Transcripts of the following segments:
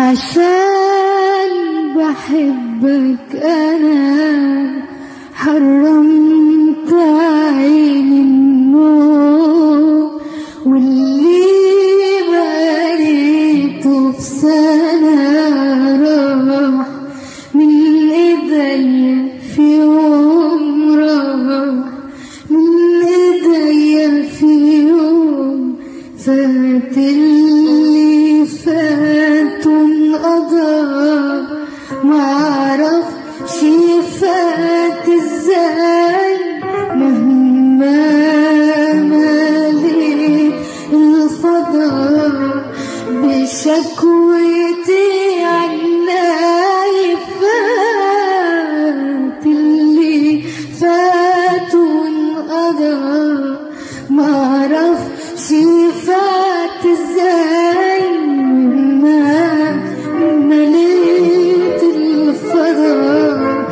وعشان بحبك أنا حرمت عيني النوم واللي بقيته في سنة راح من ايديا في يوم راح من ايديا في يوم فات اللي فات انقضى معرفش فات ازاي مهما مليت الفضاء بشكوتي عناي فات اللي فات وانقضى معرفش فات ازاي ما مليت الفضاء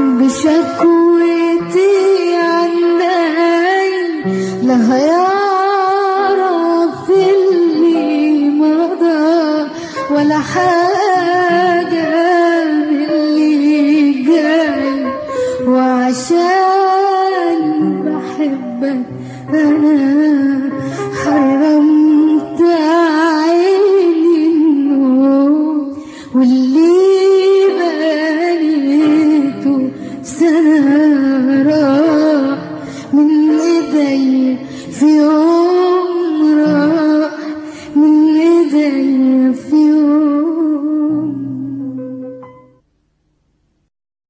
بشكوتي عناي لا هيعرف اللي مضى ولا حاجة من اللي جاي وعشان بحبك أنا حرمت عيني النوم واللي بنيته سنة راح من ايدي في يوم